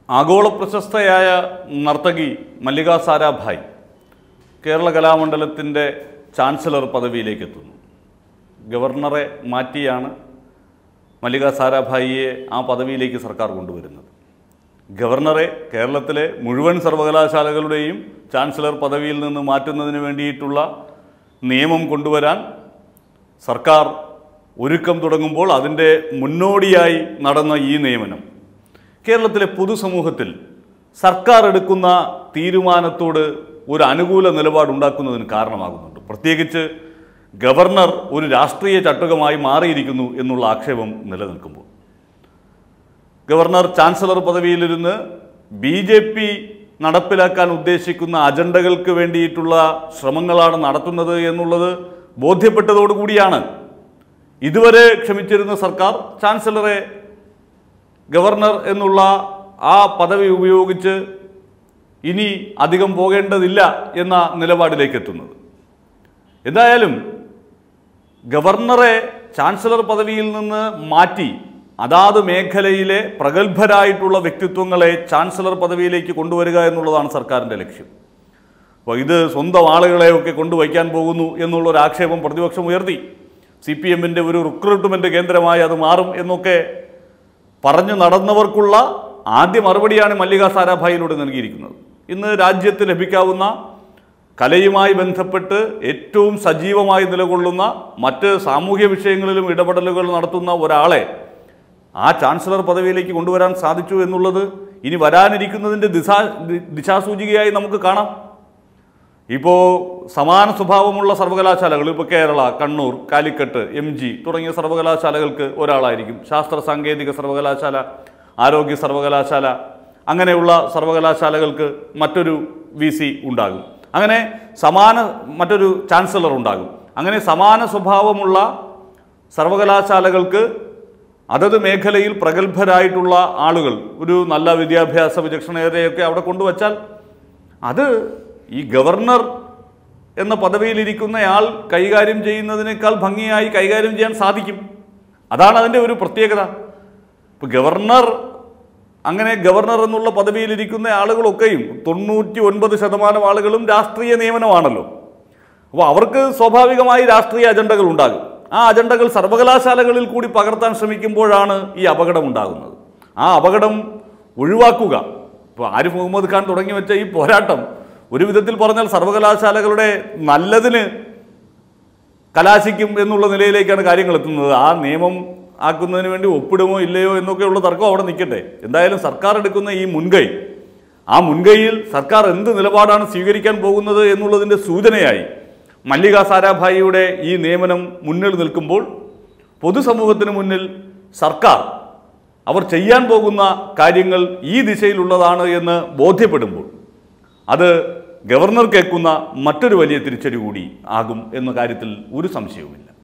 ആഗോള പ്രശസ്തയായ നർത്തകി മല്ലിക സാരാഭായ് കേരള കലാമണ്ഡലത്തിൻ്റെ ചാൻസലർ പദവിയിലേക്ക് എത്തുന്നു ഗവർണറെ മാറ്റിയാണ് മല്ലിക സാരാഭായിയെ ആ പദവിയിലേക്ക് സർക്കാർ കൊണ്ടുവരുന്നത് ഗവർണറെ കേരളത്തിലെ മുഴുവൻ സർവകലാശാലകളുടെയും ചാൻസലർ പദവിയിൽ നിന്ന് മാറ്റുന്നതിന് വേണ്ടിയിട്ടുള്ള നിയമം കൊണ്ടുവരാൻ സർക്കാർ ഒരുക്കം തുടങ്ങുമ്പോൾ അതിൻ്റെ മുന്നോടിയായി നടന്ന ഈ നിയമനം കേരളത്തിലെ പൊതുസമൂഹത്തിൽ സർക്കാർ എടുക്കുന്ന തീരുമാനത്തോട് ഒരു അനുകൂല നിലപാടുണ്ടാക്കുന്നതിന് കാരണമാകുന്നുണ്ട് പ്രത്യേകിച്ച് ഗവർണർ ഒരു രാഷ്ട്രീയ ചട്ടുകമായി മാറിയിരിക്കുന്നു എന്നുള്ള ആക്ഷേപം നിലനിൽക്കുമ്പോൾ ഗവർണർ ചാൻസലർ പദവിയിലിരുന്ന് ബി ജെ പി നടപ്പിലാക്കാൻ ഉദ്ദേശിക്കുന്ന അജണ്ടകൾക്ക് വേണ്ടിയിട്ടുള്ള ശ്രമങ്ങളാണ് നടത്തുന്നത് എന്നുള്ളത് ബോധ്യപ്പെട്ടതോടുകൂടിയാണ് ഇതുവരെ ക്ഷമിച്ചിരുന്ന സർക്കാർ ചാൻസലറെ ഗവർണർ എന്നുള്ള ആ പദവി ഉപയോഗിച്ച് ഇനി അധികം പോകേണ്ടതില്ല എന്ന നിലപാടിലേക്ക് എത്തുന്നത് എന്തായാലും ഗവർണറെ ചാൻസലർ പദവിയിൽ നിന്ന് മാറ്റി അതാത് മേഖലയിലെ പ്രഗത്ഭരായിട്ടുള്ള വ്യക്തിത്വങ്ങളെ ചാൻസലർ പദവിയിലേക്ക് കൊണ്ടുവരിക എന്നുള്ളതാണ് സർക്കാരിൻ്റെ ലക്ഷ്യം അപ്പോൾ ഇത് സ്വന്തം ആളുകളെയൊക്കെ കൊണ്ടുവയ്ക്കാൻ പോകുന്നു എന്നുള്ളൊരു ആക്ഷേപം പ്രതിപക്ഷം ഉയർത്തി സി പി എമ്മിൻ്റെ ഒരു റിക്രൂട്ട്മെൻറ്റ് കേന്ദ്രമായി അത് മാറും എന്നൊക്കെ പറഞ്ഞു നടന്നവർക്കുള്ള ആദ്യ മറുപടിയാണ് മല്ലിക സാരാഭായിലൂടെ നൽകിയിരിക്കുന്നത് ഇന്ന് രാജ്യത്ത് ലഭിക്കാവുന്ന കലയുമായി ബന്ധപ്പെട്ട് ഏറ്റവും സജീവമായി നിലകൊള്ളുന്ന മറ്റ് സാമൂഹ്യ വിഷയങ്ങളിലും ഇടപെടലുകൾ നടത്തുന്ന ഒരാളെ ആ ചാൻസലർ പദവിയിലേക്ക് കൊണ്ടുവരാൻ സാധിച്ചു എന്നുള്ളത് ഇനി വരാനിരിക്കുന്നതിൻ്റെ ദിശാ ദി- ദിശാസൂചികയായി നമുക്ക് കാണാം ഇപ്പോൾ സമാന സ്വഭാവമുള്ള സർവകലാശാലകൾ ഇപ്പോൾ കേരള കണ്ണൂർ കാലിക്കട്ട് എം ജി തുടങ്ങിയ സർവകലാശാലകൾക്ക് ഒരാളായിരിക്കും ശാസ്ത്ര സാങ്കേതിക സർവകലാശാല ആരോഗ്യ സർവകലാശാല അങ്ങനെയുള്ള സർവകലാശാലകൾക്ക് മറ്റൊരു വി സി ഉണ്ടാകും അങ്ങനെ സമാന മറ്റൊരു ചാൻസലർ ഉണ്ടാകും അങ്ങനെ സമാന സ്വഭാവമുള്ള സർവകലാശാലകൾക്ക് അതത് മേഖലയിൽ പ്രഗത്ഭരായിട്ടുള്ള ആളുകൾ ഒരു നല്ല വിദ്യാഭ്യാസ വിചക്ഷണതയൊക്കെ അവിടെ കൊണ്ടുവച്ചാൽ അത് ഈ ഗവർണർ എന്ന പദവിയിലിരിക്കുന്നയാൾ കൈകാര്യം ചെയ്യുന്നതിനേക്കാൾ ഭംഗിയായി കൈകാര്യം ചെയ്യാൻ സാധിക്കും അതാണ് അതിൻ്റെ ഒരു പ്രത്യേകത ഇപ്പോൾ ഗവർണർ അങ്ങനെ ഗവർണർ എന്നുള്ള പദവിയിലിരിക്കുന്ന ആളുകളൊക്കെയും തൊണ്ണൂറ്റി ഒൻപത് ശതമാനം ആളുകളും രാഷ്ട്രീയ നിയമനമാണല്ലോ അപ്പോൾ അവർക്ക് സ്വാഭാവികമായി രാഷ്ട്രീയ അജണ്ടകൾ ഉണ്ടാകും ആ അജണ്ടകൾ സർവകലാശാലകളിൽ കൂടി പകർത്താൻ ശ്രമിക്കുമ്പോഴാണ് ഈ അപകടം ഉണ്ടാകുന്നത് ആ അപകടം ഒഴിവാക്കുക ഇപ്പോൾ ആരിഫ് മുഹമ്മദ് ഖാൻ തുടങ്ങി വെച്ച ഈ പോരാട്ടം ഒരു വിധത്തിൽ പറഞ്ഞാൽ സർവകലാശാലകളുടെ നല്ലതിന് കലാശിക്കും എന്നുള്ള നിലയിലേക്കാണ് കാര്യങ്ങൾ എത്തുന്നത് ആ നിയമം ആക്കുന്നതിന് വേണ്ടി ഒപ്പിടുമോ ഇല്ലയോ എന്നൊക്കെയുള്ള തർക്കം അവിടെ നിൽക്കട്ടെ എന്തായാലും സർക്കാർ എടുക്കുന്ന ഈ മുൻകൈ ആ മുൻകൈയിൽ സർക്കാർ എന്ത് നിലപാടാണ് സ്വീകരിക്കാൻ പോകുന്നത് എന്നുള്ളതിൻ്റെ സൂചനയായി മല്ലിക സാരാഭായിയുടെ ഈ നിയമനം മുന്നിൽ നിൽക്കുമ്പോൾ പൊതുസമൂഹത്തിന് മുന്നിൽ സർക്കാർ അവർ ചെയ്യാൻ പോകുന്ന കാര്യങ്ങൾ ഈ ദിശയിലുള്ളതാണ് എന്ന് ബോധ്യപ്പെടുമ്പോൾ അത് ഗവർണർ കേൾക്കുന്ന മറ്റൊരു വലിയ തിരിച്ചടി കൂടി ആകും എന്ന കാര്യത്തിൽ ഒരു സംശയവുമില്ല